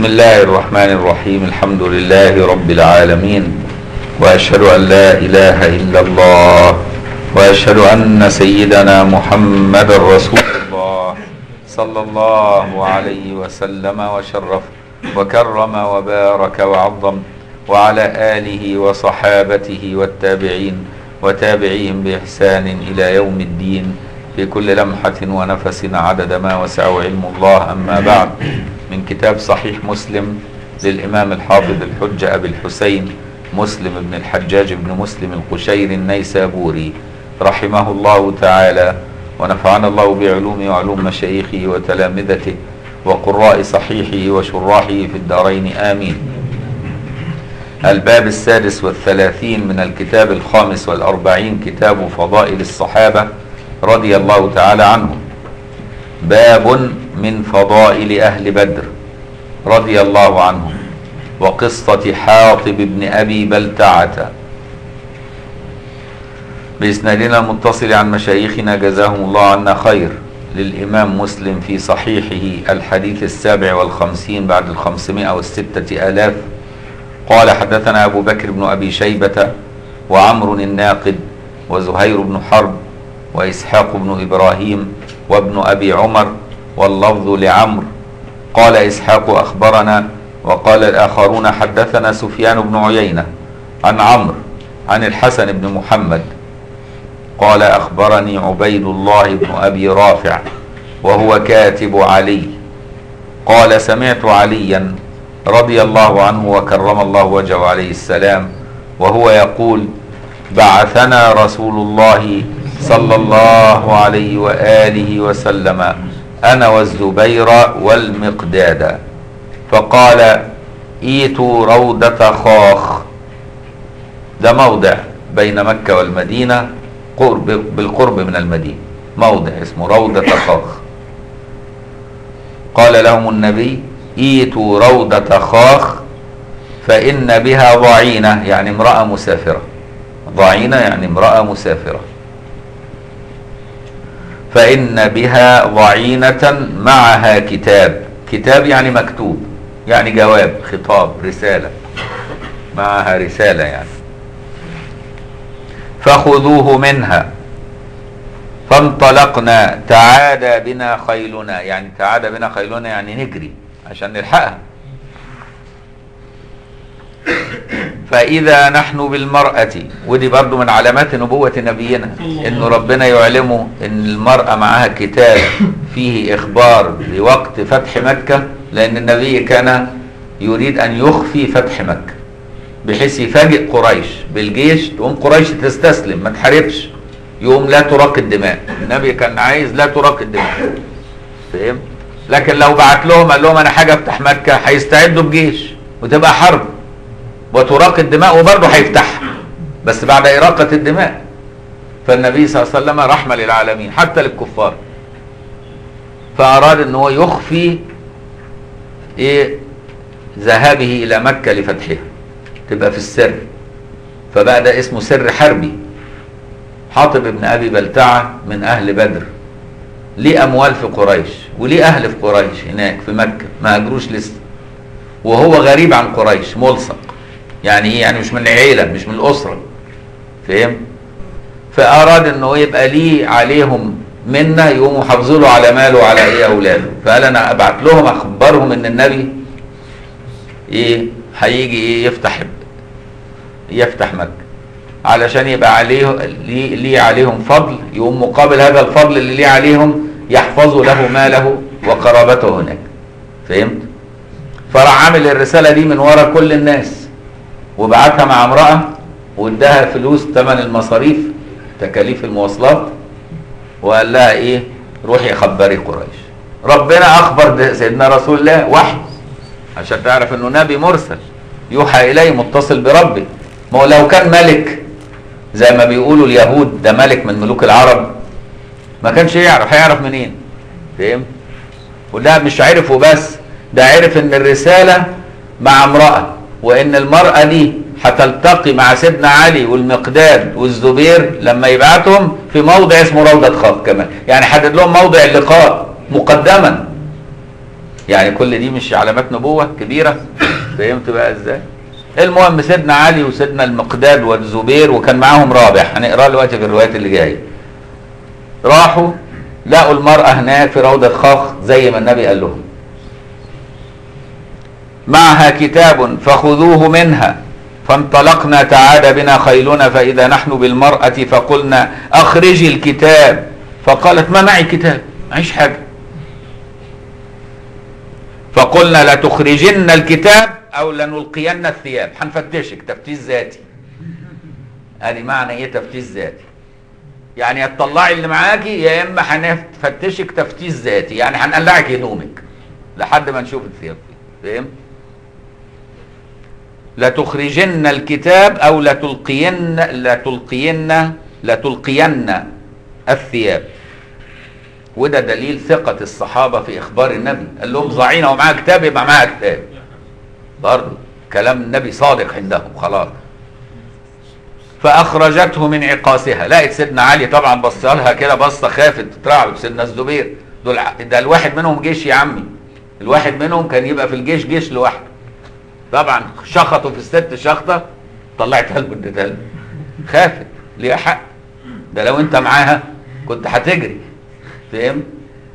بسم الله الرحمن الرحيم الحمد لله رب العالمين واشهد ان لا اله الا الله واشهد ان سيدنا محمد رسول الله صلى الله عليه وسلم وشرف وكرم وبارك وعظم وعلى اله وصحابته والتابعين وتابعيهم باحسان الى يوم الدين في كل لمحه ونفس عدد ما وسعه علم الله اما بعد من كتاب صحيح مسلم للإمام الحافظ الحجة أبي الحسين مسلم بن الحجاج بن مسلم القشيري النيسابوري رحمه الله تعالى ونفعنا الله بعلومه وعلوم مشايخه وتلامذته وقراء صحيحه وشراحه في الدارين آمين الباب السادس والثلاثين من الكتاب الخامس والأربعين كتاب فضائل الصحابة رضي الله تعالى عنهم باب من فضائل أهل بدر رضي الله عنهم وقصة حاطب بن أبي بلتعة بإسنادنا المتصل عن مشايخنا جزاهم الله عنا خير للإمام مسلم في صحيحه الحديث السابع والخمسين بعد الخمسمائة والستة آلاف قال حدثنا أبو بكر بن أبي شيبة وعمر الناقد وزهير بن حرب وإسحاق بن إبراهيم وابن أبي عمر واللفظ لعمرو قال إسحاق أخبرنا وقال الآخرون حدثنا سفيان بن عيينة عن عمرو عن الحسن بن محمد قال أخبرني عبيد الله بن أبي رافع وهو كاتب علي قال سمعت عليا رضي الله عنه وكرم الله وجهه عليه السلام وهو يقول بعثنا رسول الله صلى الله عليه وآله وسلم أنا والزبير والمقداد فقال ايتوا روضة خاخ ده موضع بين مكة والمدينة قرب بالقرب من المدينة موضع اسمه روضة خاخ قال لهم النبي ايتوا روضة خاخ فإن بها ضعينة يعني امرأة مسافرة ضعينة يعني امرأة مسافرة فإن بها ضعينة معها كتاب كتاب يعني مكتوب يعني جواب خطاب رسالة معها رسالة يعني فخذوه منها فانطلقنا تعادى بنا خيلنا يعني تعادى بنا خيلنا يعني نجري عشان نلحقها فإذا نحن بالمرأة ودي برضو من علامات نبوة نبينا إن ربنا يعلمه إن المرأة معها كتاب فيه إخبار بوقت فتح مكة لأن النبي كان يريد أن يخفي فتح مكة بحيث يفاجئ قريش بالجيش تقوم قريش تستسلم ما تحاربش يقوم لا تراق الدماء النبي كان عايز لا تراق الدماء فهم لكن لو بعت لهم قال لهم انا حاجه افتح مكه هيستعدوا بجيش وتبقى حرب وتراق الدماء وبرضه هيفتحها بس بعد إراقة الدماء فالنبي صلى الله عليه وسلم رحمة للعالمين حتى للكفار فأراد أن هو يخفي إيه ذهابه إلى مكة لفتحها تبقى في السر فبقى ده اسمه سر حربي حاطب ابن أبي بلتعة من أهل بدر ليه أموال في قريش وليه أهل في قريش هناك في مكة ما أجروش لسه وهو غريب عن قريش ملصق يعني ايه يعني مش من العيلة مش من الأسرة فهم فأراد انه يبقى ليه عليهم منا يقوموا حافظوا له على ماله وعلى ايه اولاده فقال انا ابعت لهم اخبرهم ان النبي ايه هيجي ايه يفتح يفتح مكة علشان يبقى عليه ليه, ليه عليهم فضل يقوم مقابل هذا الفضل اللي ليه عليهم يحفظوا له ماله وقرابته هناك فهمت فراح عامل الرسالة دي من ورا كل الناس وبعتها مع امرأة واداها فلوس ثمن المصاريف تكاليف المواصلات وقال لها ايه روحي خبري قريش ربنا اخبر سيدنا رسول الله وحي عشان تعرف انه نبي مرسل يوحى اليه متصل بربه ما هو لو كان ملك زي ما بيقولوا اليهود ده ملك من ملوك العرب ما كانش يعرف هيعرف منين فهمت وده مش عرف وبس ده عرف ان الرسالة مع امرأة وان المرأة دي هتلتقي مع سيدنا علي والمقداد والزبير لما يبعتهم في موضع اسمه روضة خاف كمان يعني حدد لهم موضع اللقاء مقدما يعني كل دي مش علامات نبوة كبيرة فهمت بقى ازاي المهم سيدنا علي وسيدنا المقداد والزبير وكان معاهم رابح هنقراه دلوقتي في الروايات اللي جايه راحوا لقوا المرأة هناك في روضة خاخ زي ما النبي قال لهم معها كتاب فخذوه منها فانطلقنا تعاد بنا خيلنا فإذا نحن بالمرأة فقلنا أخرجي الكتاب فقالت ما معي كتاب معيش حاجة فقلنا لتخرجن الكتاب أو لنلقين الثياب هنفتشك تفتيش ذاتي ادي معنى ايه تفتيش ذاتي يعني يا تطلعي اللي معاكي يا اما هنفتشك تفتيش ذاتي يعني هنقلعك هدومك لحد ما نشوف الثياب فاهم لتخرجن الكتاب او لتلقين لتلقين لتلقين الثياب وده دليل ثقة الصحابة في إخبار النبي قال لهم ضعينا ومعاه كتاب يبقى معاه كتاب برضه كلام النبي صادق عندهم خلاص فأخرجته من عقاسها لقت سيدنا علي طبعا بص لها كده بصة خافت تترعب سيدنا الزبير دول ده الواحد منهم جيش يا عمي الواحد منهم كان يبقى في الجيش جيش لوحده طبعا شخطوا في الست شخطة طلعت قلب اديتها له خافت ليها حق ده لو انت معاها كنت هتجري فاهم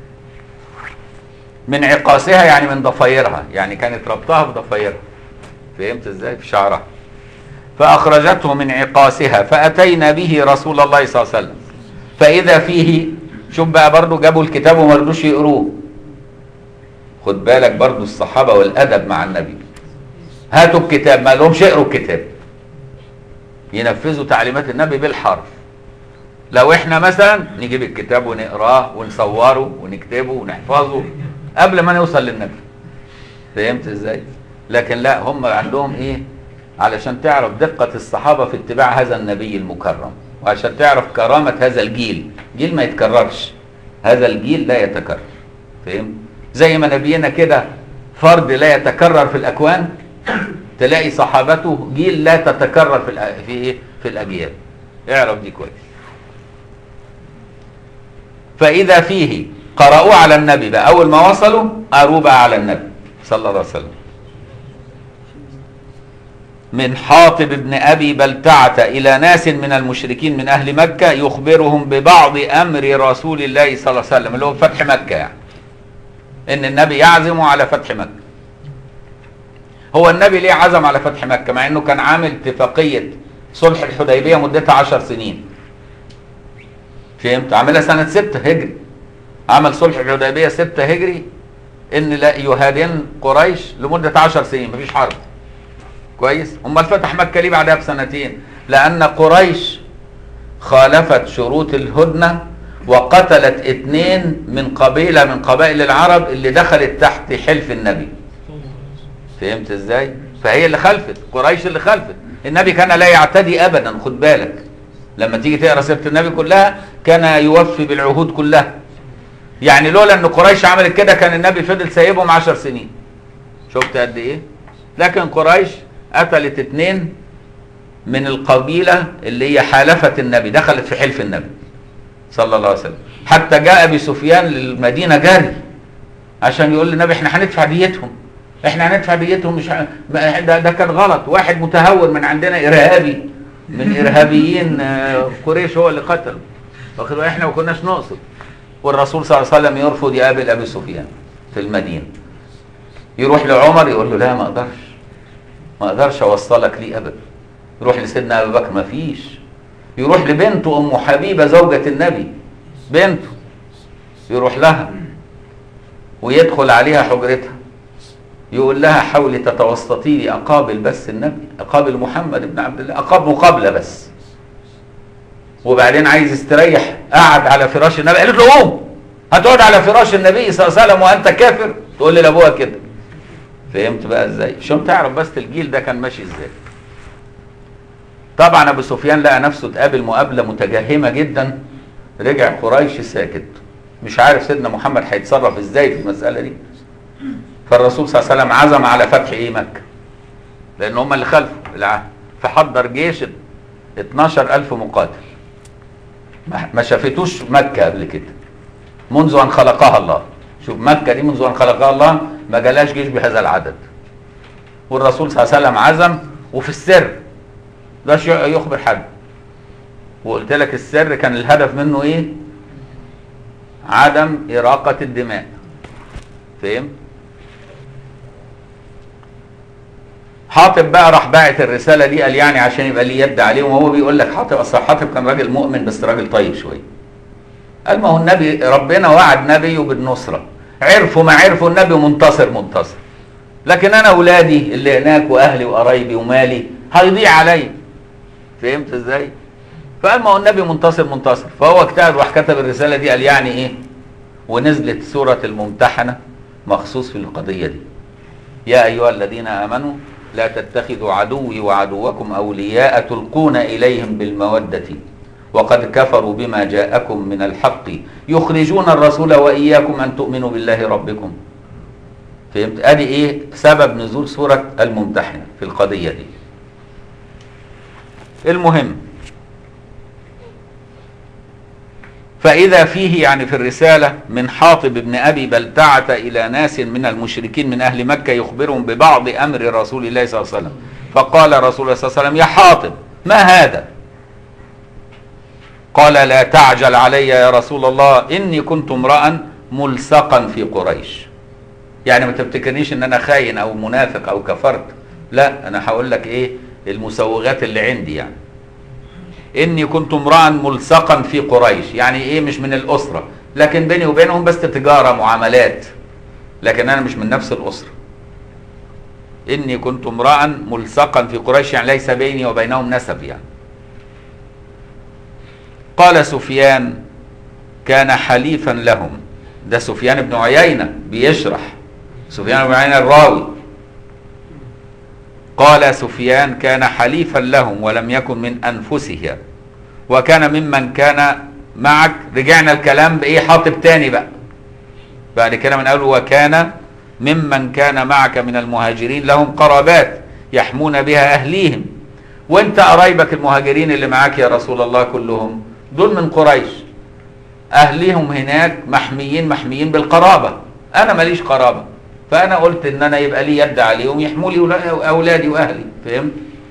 من عقاسها يعني من ضفايرها يعني كانت ربطها بضفايرها فهمت ازاي في شعرها فأخرجته من عقاسها فأتينا به رسول الله صلى الله عليه وسلم فإذا فيه شوف بقى برضو جابوا الكتاب وما رضوش يقروه خد بالك برضو الصحابة والأدب مع النبي هاتوا الكتاب ما لهمش اقروا الكتاب ينفذوا تعليمات النبي بالحرف لو احنا مثلا نجيب الكتاب ونقراه ونصوره ونكتبه ونحفظه قبل ما نوصل للنبي فهمت ازاي لكن لا هم عندهم ايه علشان تعرف دقة الصحابة في اتباع هذا النبي المكرم وعشان تعرف كرامة هذا الجيل جيل ما يتكررش هذا الجيل لا يتكرر فهم زي ما نبينا كده فرد لا يتكرر في الأكوان تلاقي صحابته جيل لا تتكرر في الأ... في ايه في الأجيال اعرف دي كويس فإذا فيه قرأوه على النبي بقى أول ما وصلوا قروا بقى على النبي صلى الله عليه وسلم من حاطب بن أبي بلتعة إلى ناس من المشركين من أهل مكة يخبرهم ببعض أمر رسول الله صلى الله عليه وسلم اللي هو فتح مكة يعني إن النبي يعزم على فتح مكة هو النبي ليه عزم على فتح مكة مع إنه كان عامل اتفاقية صلح الحديبية مدتها عشر سنين فهمت عاملها سنة ستة هجري عمل صلح الحديبية ستة هجري إن لا يهادن قريش لمدة عشر سنين مفيش حرب كويس امال فتح مكه ليه بعدها بسنتين لان قريش خالفت شروط الهدنه وقتلت اثنين من قبيله من قبائل العرب اللي دخلت تحت حلف النبي فهمت ازاي فهي اللي خلفت قريش اللي خلفت النبي كان لا يعتدي ابدا خد بالك لما تيجي تقرا سيره النبي كلها كان يوفي بالعهود كلها يعني لولا ان قريش عملت كده كان النبي فضل سايبهم عشر سنين شفت قد ايه لكن قريش قتلت اتنين من القبيلة اللي هي حالفت النبي دخلت في حلف النبي صلى الله عليه وسلم حتى جاء ابي سفيان للمدينة جاري عشان يقول للنبي احنا هندفع ديتهم احنا هندفع ديتهم مش ه... ده, ده كان غلط واحد متهور من عندنا ارهابي من ارهابيين قريش هو اللي قتله واخد احنا ما كناش نقصد والرسول صلى الله عليه وسلم يرفض يقابل ابي سفيان في المدينة يروح لعمر يقول له لا ما اقدرش ما اقدرش اوصلك ليه ابدا يروح لسيدنا ابي بكر ما فيش يروح لبنته ام حبيبه زوجة النبي بنته يروح لها ويدخل عليها حجرتها يقول لها حاولي تتوسطي لي اقابل بس النبي اقابل محمد بن عبد الله اقابل مقابله بس وبعدين عايز يستريح قعد على فراش النبي قالت له قوم هتقعد على فراش النبي صلى الله عليه وسلم وانت كافر تقول لي لابوها كده فهمت بقى ازاي عشان تعرف بس الجيل ده كان ماشي ازاي طبعا ابو سفيان لقى نفسه اتقابل مقابله متجهمه جدا رجع قريش ساكت مش عارف سيدنا محمد هيتصرف ازاي في المساله دي فالرسول صلى الله عليه وسلم عزم على فتح ايه مكه لان هم اللي خلفوا العهد فحضر جيش 12000 مقاتل ما شافتوش مكه قبل كده منذ ان خلقها الله شوف مكه دي منذ ان خلقها الله ما جالاش جيش بهذا العدد والرسول صلى الله عليه وسلم عزم وفي السر ده شيء يخبر حد وقلت لك السر كان الهدف منه ايه عدم إراقة الدماء فهم حاطب بقى راح باعت الرسالة دي قال يعني عشان يبقى ليه يد عليهم وهو بيقول لك حاطب اصل حاطب كان راجل مؤمن بس راجل طيب شوية قال ما هو النبي ربنا وعد نبيه بالنصرة عرفوا ما عرفوا النبي منتصر منتصر لكن انا اولادي اللي هناك واهلي وقرايبي ومالي هيضيع عليا فهمت ازاي فقال ما هو النبي منتصر منتصر فهو اجتهد وراح كتب الرساله دي قال يعني ايه ونزلت سوره الممتحنه مخصوص في القضيه دي يا ايها الذين امنوا لا تتخذوا عدوي وعدوكم اولياء تلقون اليهم بالموده وقد كفروا بما جاءكم من الحق يخرجون الرسول واياكم ان تؤمنوا بالله ربكم فهمت ادي ايه سبب نزول سوره الممتحنه في القضيه دي المهم فإذا فيه يعني في الرسالة من حاطب بن أبي بلتعة إلى ناس من المشركين من أهل مكة يخبرهم ببعض أمر رسول الله صلى الله عليه وسلم فقال رسول الله صلى الله عليه وسلم يا حاطب ما هذا قال لا تعجل علي يا رسول الله إني كنت امرأ ملصقا في قريش يعني ما تفتكرنيش ان انا خاين او منافق او كفرت لا انا هقول لك ايه المسوغات اللي عندي يعني اني كنت امرا ملصقا في قريش يعني ايه مش من الاسره لكن بيني وبينهم بس تجاره معاملات لكن انا مش من نفس الاسره اني كنت امرا ملصقا في قريش يعني ليس بيني وبينهم نسب يعني قال سفيان كان حليفا لهم ده سفيان بن عيينه بيشرح سفيان بن عيينه الراوي قال سفيان كان حليفا لهم ولم يكن من انفسها وكان ممن كان معك رجعنا الكلام بايه حاطب تاني بقى بعد كده من اول وكان ممن كان معك من المهاجرين لهم قرابات يحمون بها اهليهم وانت قرايبك المهاجرين اللي معاك يا رسول الله كلهم دول من قريش اهليهم هناك محميين محميين بالقرابه انا ماليش قرابه فانا قلت ان انا يبقى لي يد عليهم يحموا لي اولادي واهلي فهمت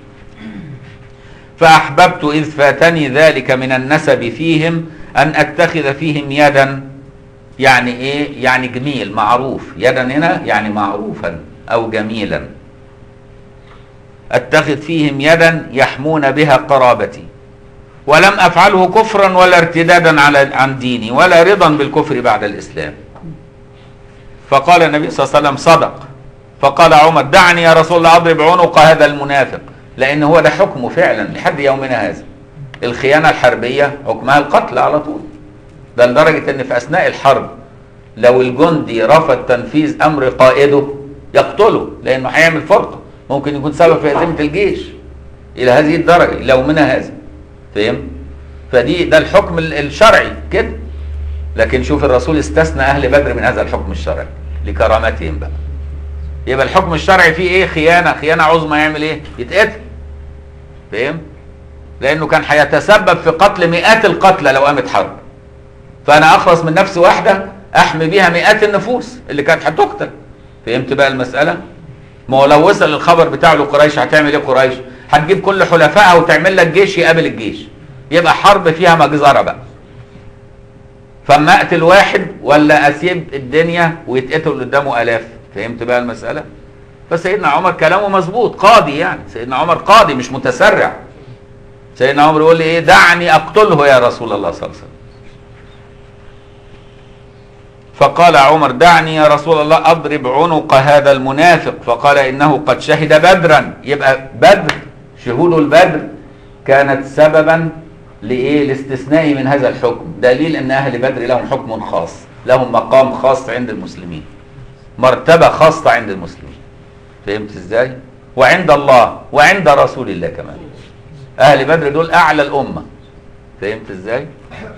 فاحببت اذ فاتني ذلك من النسب فيهم ان اتخذ فيهم يدا يعني ايه يعني جميل معروف يدا هنا يعني معروفا او جميلا اتخذ فيهم يدا يحمون بها قرابتي ولم افعله كفرا ولا ارتدادا على عن ديني ولا رضا بالكفر بعد الاسلام فقال النبي صلى الله عليه وسلم صدق فقال عمر دعني يا رسول الله اضرب عنق هذا المنافق لان هو ده حكمه فعلا لحد يومنا هذا الخيانه الحربيه حكمها القتل على طول ده لدرجه ان في اثناء الحرب لو الجندي رفض تنفيذ امر قائده يقتله لانه هيعمل فرقه ممكن يكون سبب في هزيمه الجيش الى هذه الدرجه لو من هذا فهم فدي ده الحكم الشرعي كده لكن شوف الرسول استثنى اهل بدر من هذا الحكم الشرعي لكرامتهم بقى يبقى الحكم الشرعي فيه ايه خيانه خيانه عظمى يعمل ايه يتقتل فاهم لانه كان هيتسبب في قتل مئات القتلى لو قامت حرب فانا اخلص من نفس واحده احمي بيها مئات النفوس اللي كانت هتقتل فهمت بقى المساله ما هو لو وصل الخبر بتاعه لقريش هتعمل ايه قريش هتجيب كل حلفائها وتعمل لك جيش يقابل الجيش يبقى حرب فيها مجزره بقى فاما اقتل واحد ولا اسيب الدنيا ويتقتل قدامه الاف فهمت بقى المساله فسيدنا عمر كلامه مظبوط قاضي يعني سيدنا عمر قاضي مش متسرع سيدنا عمر يقول لي ايه دعني اقتله يا رسول الله صلى الله عليه وسلم فقال عمر دعني يا رسول الله اضرب عنق هذا المنافق فقال انه قد شهد بدرا يبقى بدر شهود البدر كانت سببا لايه لاستثنائه من هذا الحكم دليل ان اهل بدر لهم حكم خاص لهم مقام خاص عند المسلمين مرتبه خاصه عند المسلمين فهمت ازاي وعند الله وعند رسول الله كمان اهل بدر دول اعلى الامه فهمت ازاي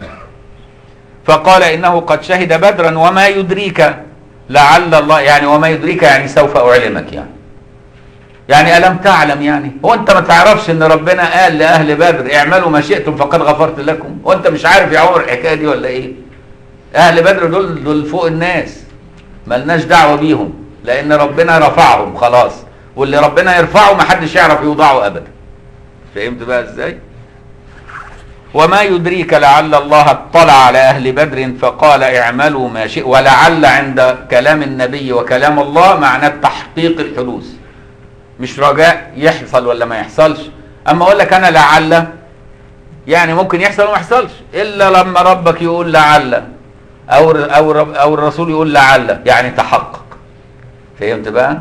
فقال انه قد شهد بدرا وما يدريك لعل الله يعني وما يدريك يعني سوف اعلمك يعني يعني الم تعلم يعني هو انت ما تعرفش ان ربنا قال لاهل بدر اعملوا ما شئتم فقد غفرت لكم وانت مش عارف يا عمر الحكايه دي ولا ايه اهل بدر دول دول فوق الناس ملناش دعوه بيهم لان ربنا رفعهم خلاص واللي ربنا يرفعه ما حدش يعرف يوضعه ابدا فهمت بقى ازاي وما يدريك لعل الله اطلع على اهل بدر فقال اعملوا ما شئ ولعل عند كلام النبي وكلام الله معناه تحقيق الحدوث مش رجاء يحصل ولا ما يحصلش اما اقول لك انا لعل يعني ممكن يحصل وما يحصلش الا لما ربك يقول لعل او او رب- او الرسول يقول لعل يعني تحقق فهمت بقى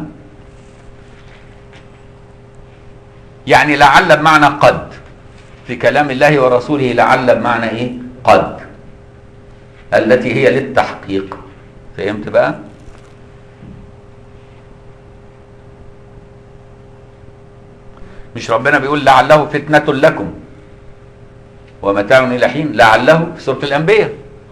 يعني لعل بمعنى قد في كلام الله ورسوله لعل بمعنى ايه قد التي هي للتحقيق فهمت بقى مش ربنا بيقول لعله فتنة لكم ومتاع الى حين لعله في سورة الانبياء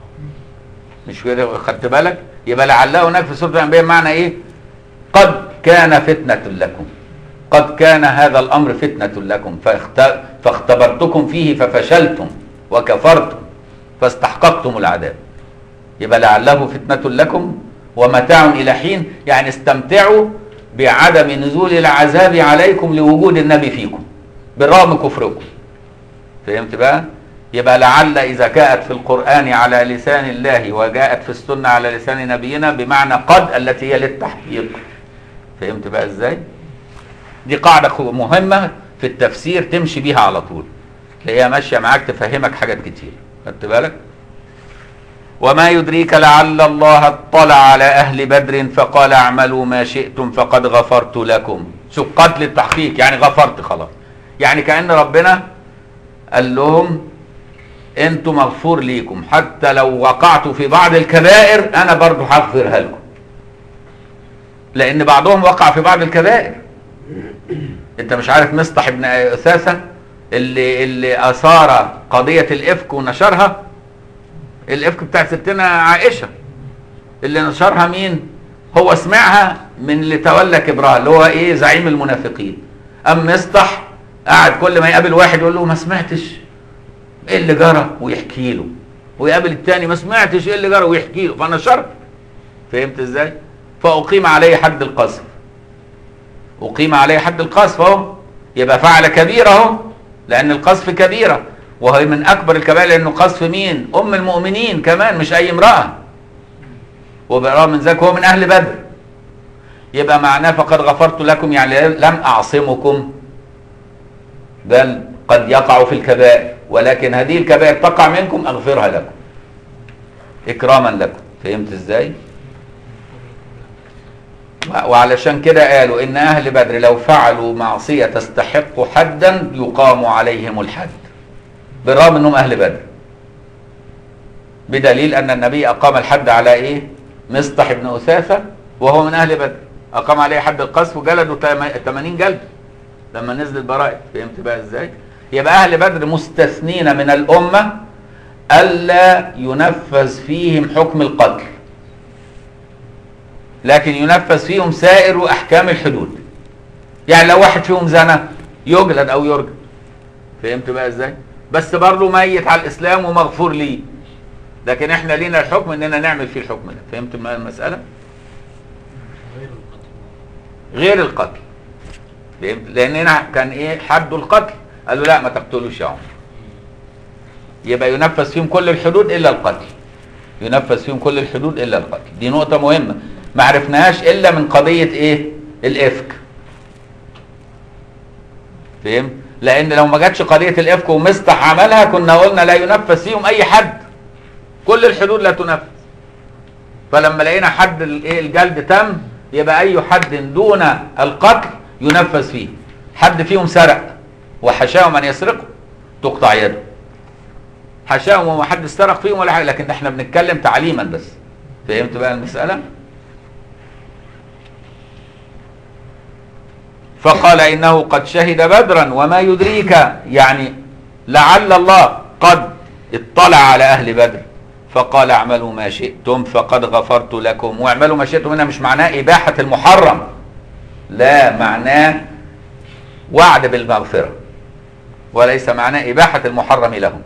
مش كده خدت بالك يبقى لعله هناك في سورة الانبياء معنى ايه قد كان فتنة لكم قد كان هذا الامر فتنة لكم فاخت- فاختبرتكم فيه ففشلتم وكفرتم فاستحققتم العذاب يبقى لعله فتنة لكم ومتاع إلى حين يعني استمتعوا بعدم نزول العذاب عليكم لوجود النبي فيكم بالرغم كفركم فهمت بقى يبقى لعل إذا جاءت في القرآن على لسان الله وجاءت في السنة على لسان نبينا بمعنى قد التي هي للتحقيق فهمت بقى ازاي دي قاعدة خو- مهمة في التفسير تمشي بيها على طول تلاقيها ماشية معاك تفهمك حاجات كتير خدت بالك وما يدريك لعل الله اطلع على أهل بدر فقال اعملوا ما شئتم فقد غفرت لكم شوف قتل التحقيق يعني غفرت خلاص يعني كأن ربنا قال لهم انتوا مغفور ليكم حتى لو وقعتوا في بعض الكبائر انا برضو هغفرها لكم لان بعضهم وقع في بعض الكبائر انت مش عارف مصطح ابن اثاثه اللي اللي اثار قضيه الافك ونشرها الافك بتاع ستنا عائشه اللي نشرها مين هو سمعها من اللي تولى كبرها اللي هو ايه زعيم المنافقين ام مصطح قاعد كل ما يقابل واحد يقول له ما سمعتش ايه اللي جرى ويحكي له ويقابل التاني ما سمعتش ايه اللي جرى ويحكي له فنشرت فهمت ازاي فاقيم عليه حد القذف اقيم عليه حد القذف اهو يبقى فعل كبيره اهو لان القذف كبيره وهي من اكبر الكبائر لانه قذف مين ام المؤمنين كمان مش اي امراه وبرغم من ذلك هو من اهل بدر يبقى معناه فقد غفرت لكم يعني لم اعصمكم بل قد يقع في الكبائر ولكن هذه الكبائر تقع منكم اغفرها لكم اكراما لكم فهمت ازاي وعلشان كده قالوا ان اهل بدر لو فعلوا معصيه تستحق حدا يقام عليهم الحد بالرغم انهم اهل بدر بدليل ان النبي اقام الحد على ايه مصطح بن اثاثه وهو من اهل بدر اقام عليه حد القذف وجلده 80 جلد لما نزل البرائد فهمت بقى ازاي يبقى اهل بدر مستثنين من الامه الا ينفذ فيهم حكم القتل لكن ينفذ فيهم سائر احكام الحدود يعني لو واحد فيهم زنى يجلد او يرجم فهمت بقى ازاي بس برضه ميت على الاسلام ومغفور ليه لكن احنا لينا الحكم اننا نعمل فيه الحكم ده فهمت المساله غير القتل فهمت لان هنا كان ايه حد القتل قالوا لا ما تقتلوش يا عمر يبقى ينفذ فيهم كل الحدود الا القتل ينفذ فيهم كل الحدود الا القتل دي نقطه مهمه ما عرفناهاش الا من قضيه ايه الافك فهمت لان لو ما جاتش قضيه الافك ومصطح عملها كنا قلنا لا ينفذ فيهم اي حد كل الحدود لا تنفذ فلما لقينا حد الايه الجلد تم يبقى اي حد دون القتل ينفذ فيه حد فيهم سرق وحشاهم ان يسرقوا تقطع يده حشاهم وما حد سرق فيهم ولا حاجه لكن احنا بنتكلم تعليما بس فهمت بقى المساله فقال انه قد شهد بدرا وما يدريك يعني لعل الله قد اطلع على اهل بدر فقال اعملوا ما شئتم فقد غفرت لكم واعملوا ما شئتم هنا مش معناه اباحه المحرم لا معناه وعد بالمغفره وليس معناه اباحه المحرم لهم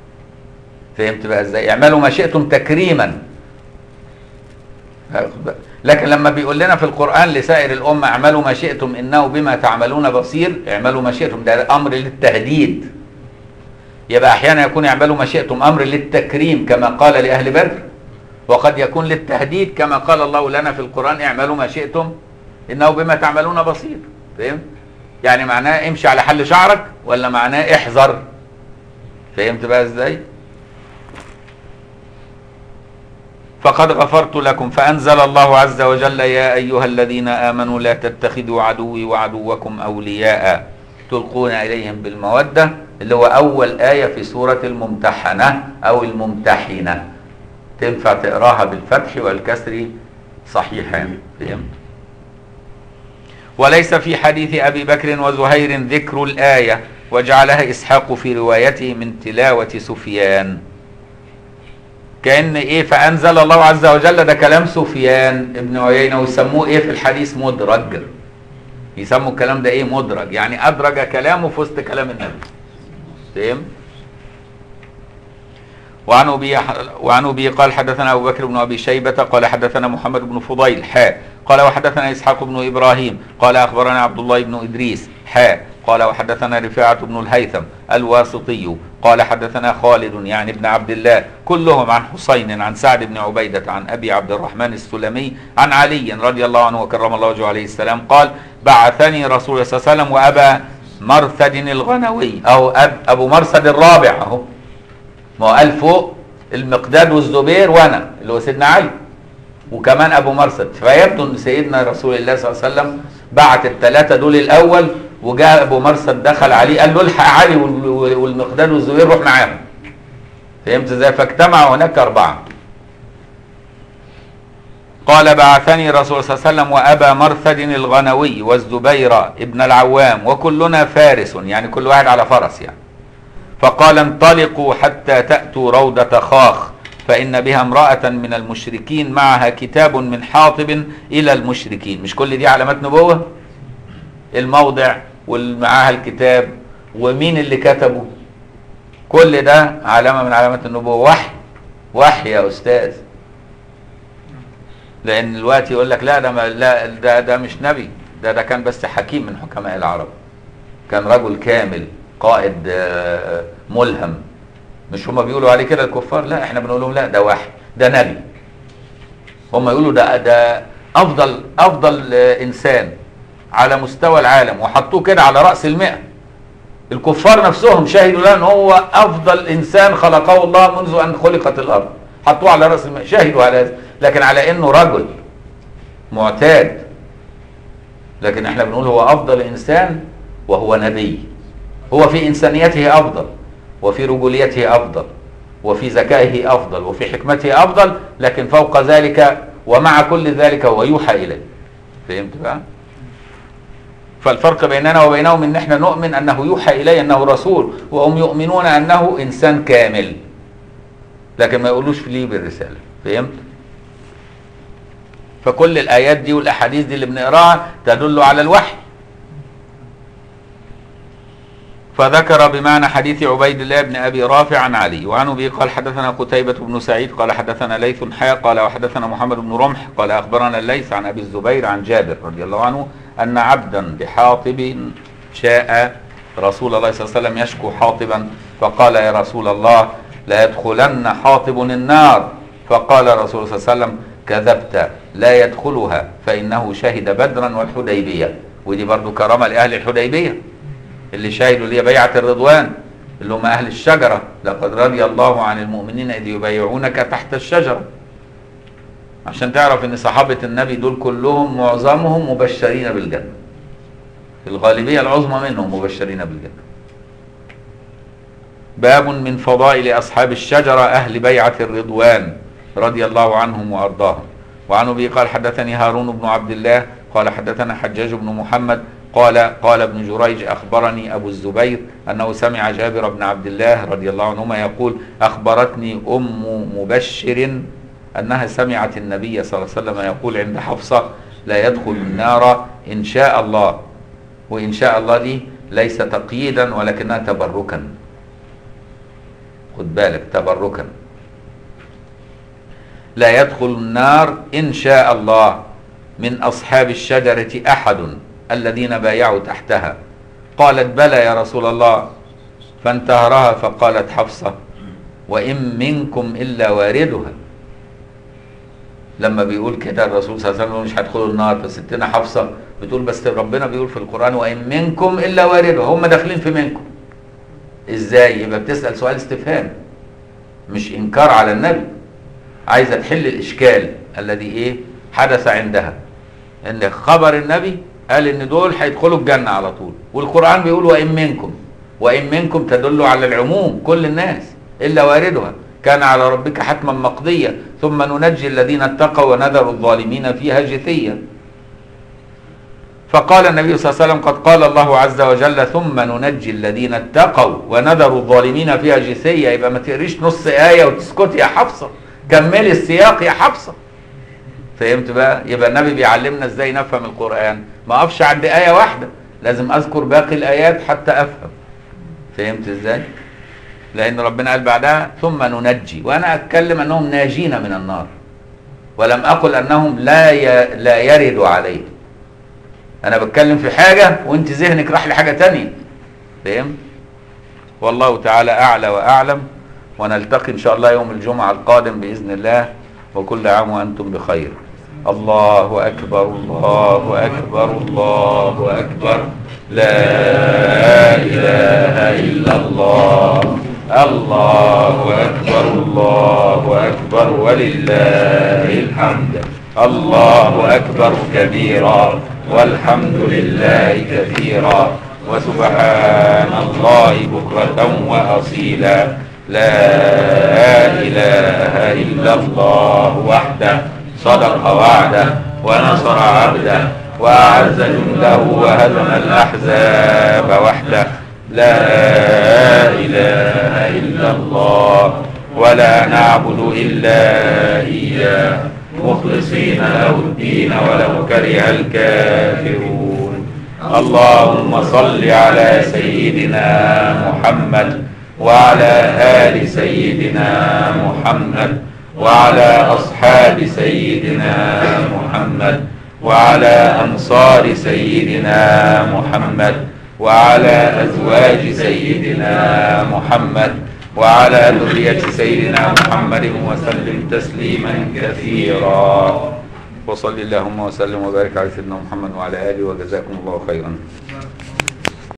فهمت بقى ازاي اعملوا ما شئتم تكريما لكن لما بيقول لنا في القرآن لسائر الأمة اعملوا ما شئتم إنه بما تعملون بصير اعملوا ما شئتم ده أمر للتهديد يبقى أحيانا يكون اعملوا ما شئتم أمر للتكريم كما قال لأهل بدر وقد يكون للتهديد كما قال الله لنا في القرآن اعملوا ما شئتم إنه بما تعملون بصير فهمت؟ يعني معناه امشي على حل شعرك ولا معناه احذر فهمت بقى ازاي؟ فقد غفرت لكم فأنزل الله عز وجل يا أيها الذين آمنوا لا تتخذوا عدوي وعدوكم أولياء تلقون إليهم بالمودة اللي هو أول آية في سورة الممتحنة أو الممتحنة تنفع تقراها بالفتح والكسر صحيحا فهمت وليس في حديث أبي بكر وزهير ذكر الآية وجعلها إسحاق في روايته من تلاوة سفيان كأن إيه فأنزل الله عز وجل ده كلام سفيان ابن عيينة ويسموه إيه في الحديث مدرج يسموا الكلام ده إيه مدرج يعني أدرج كلامه في وسط كلام النبي فهم وعن أبي وعن أبي قال حدثنا أبو بكر بن أبي شيبة قال حدثنا محمد بن فضيل حاء قال وحدثنا إسحاق بن إبراهيم قال أخبرنا عبد الله بن إدريس حاء قال وحدثنا رفاعة بن الهيثم الواسطي قال حدثنا خالد يعني ابن عبد الله كلهم عن حسين عن سعد بن عبيدة عن أبي عبد الرحمن السلمي عن علي رضي الله عنه وكرم الله وجهه عليه السلام قال بعثني رسول الله صلى الله عليه وسلم وأبا مرثد الغنوي أو أب أبو مرثد الرابع أهو ما هو قال فوق المقداد والزبير وأنا اللي هو سيدنا علي وكمان أبو مرثد فيبدو أن سيدنا رسول الله صلى الله عليه وسلم بعت الثلاثة دول الأول وجاء ابو مرثد دخل عليه قال له الحق علي والمقداد والزبير روح معاهم فهمت ازاي فاجتمعوا هناك اربعه قال بعثني رسول صلى الله عليه وسلم وابا مرثد الغنوي والزبير ابن العوام وكلنا فارس يعني كل واحد على فرس يعني فقال انطلقوا حتى تاتوا روضه خاخ فان بها امراه من المشركين معها كتاب من حاطب الى المشركين مش كل دي علامات نبوه الموضع ومعاها الكتاب ومين اللي كتبه كل ده علامة من علامات النبوة وحي وحي يا أستاذ لأن الوقت يقول لك لا ده ما لا ده ده مش نبي ده ده كان بس حكيم من حكماء العرب كان رجل كامل قائد ملهم مش هما بيقولوا عليه كده الكفار لا احنا بنقول لهم لا ده وحي ده نبي هما يقولوا ده ده افضل افضل انسان على مستوى العالم وحطوه كده على رأس المئة الكفار نفسهم شهدوا له ان هو افضل انسان خلقه الله منذ ان خلقت الارض حطوه على رأس المئة شهدوا على هذا لكن على انه رجل معتاد لكن احنا بنقول هو افضل انسان وهو نبي هو في انسانيته افضل وفي رجوليته افضل وفي ذكائه افضل وفي حكمته افضل لكن فوق ذلك ومع كل ذلك هو يوحى اليه فهمت بقى فالفرق بيننا وبينهم ان احنا نؤمن انه يوحى اليه انه رسول وهم يؤمنون انه انسان كامل لكن ما يقولوش ليه بالرساله فهمت فكل الايات دي والاحاديث دي اللي بنقراها تدل على الوحي فذكر بمعنى حديث عبيد الله بن ابي رافع عن علي وعن ابي قال حدثنا قتيبة بن سعيد قال حدثنا ليث حاء قال وحدثنا محمد بن رمح قال اخبرنا الليث عن ابي الزبير عن جابر رضي الله عنه ان عبدا بحاطب شاء رسول الله صلى الله عليه وسلم يشكو حاطبا فقال يا رسول الله لا يدخلن حاطب النار فقال رسول الله صلى الله عليه وسلم كذبت لا يدخلها فانه شهد بدرا والحديبيه ودي برضو كرامه لاهل الحديبيه اللي شهدوا اللي هي بيعه الرضوان اللي هم اهل الشجره لقد رضي الله عن المؤمنين اذ يبايعونك تحت الشجره عشان تعرف ان صحابه النبي دول كلهم معظمهم مبشرين بالجنه الغالبيه العظمى منهم مبشرين بالجنه باب من فضائل اصحاب الشجره اهل بيعه الرضوان رضي الله عنهم وارضاهم وعن ابي قال حدثني هارون بن عبد الله قال حدثنا حجاج بن محمد قال قال ابن جريج اخبرني ابو الزبير انه سمع جابر بن عبد الله رضي الله عنهما يقول اخبرتني ام مبشر انها سمعت النبي صلى الله عليه وسلم يقول عند حفصه لا يدخل النار ان شاء الله وان شاء الله دي ليس تقييدا ولكنها تبركا خد بالك تبركا لا يدخل النار ان شاء الله من أصحاب الشجرة أحد الذين بايعوا تحتها قالت بلى يا رسول الله فانتهرها فقالت حفصة وإن منكم إلا واردها لما بيقول كده الرسول صلى الله عليه وسلم مش هيدخلوا النار فستنا حفصة بتقول بس ربنا بيقول في القرآن وإن منكم إلا واردها هم داخلين في منكم إزاي يبقى بتسأل سؤال استفهام مش إنكار على النبي عايزة تحل الإشكال الذي إيه حدث عندها إن خبر النبي قال إن دول هيدخلوا الجنة على طول والقرآن بيقول وإن منكم وإن منكم تدل على العموم كل الناس إلا واردها كان على ربك حتما مقضيا ثم ننجي الذين اتقوا ونذر الظالمين فيها جثيا فقال النبي صلى الله عليه وسلم قد قال الله عز وجل ثم ننجي الذين اتقوا ونذر الظالمين فيها جثيا يبقى ما تقريش نص آية وتسكتي يا حفصة كملي السياق يا حفصة فهمت بقى يبقى النبي بيعلمنا ازاي نفهم القرآن ما اقفش عند آية واحدة لازم اذكر باقي الآيات حتى افهم فهمت ازاي لان ربنا قال بعدها ثم ننجي وانا اتكلم انهم ناجين من النار ولم اقل انهم لا ي... لا يرد عليه انا بتكلم في حاجه وانت ذهنك راح لحاجه تانية فهمت والله تعالى اعلى واعلم ونلتقي ان شاء الله يوم الجمعه القادم باذن الله وكل عام وانتم بخير الله اكبر الله اكبر الله اكبر لا اله الا الله الله أكبر الله أكبر ولله الحمد الله أكبر كبيرا والحمد لله كثيرا وسبحان الله بكرة وأصيلا لا إله إلا الله وحده صدق وعده ونصر عبده وأعز جنده وهزم الأحزاب وحده لا إله إلا الله ولا نعبد إلا إياه مخلصين له الدين ولو كره الكافرون اللهم صل على سيدنا محمد وعلى آل سيدنا محمد وعلى أصحاب سيدنا محمد وعلى أنصار سيدنا محمد وعلى أزواج سيدنا محمد وعلى ذرية سيدنا محمد وسلم تسليما كثيرا وصل اللهم وسلم وبارك على سيدنا محمد وعلى آله وجزاكم الله خيرا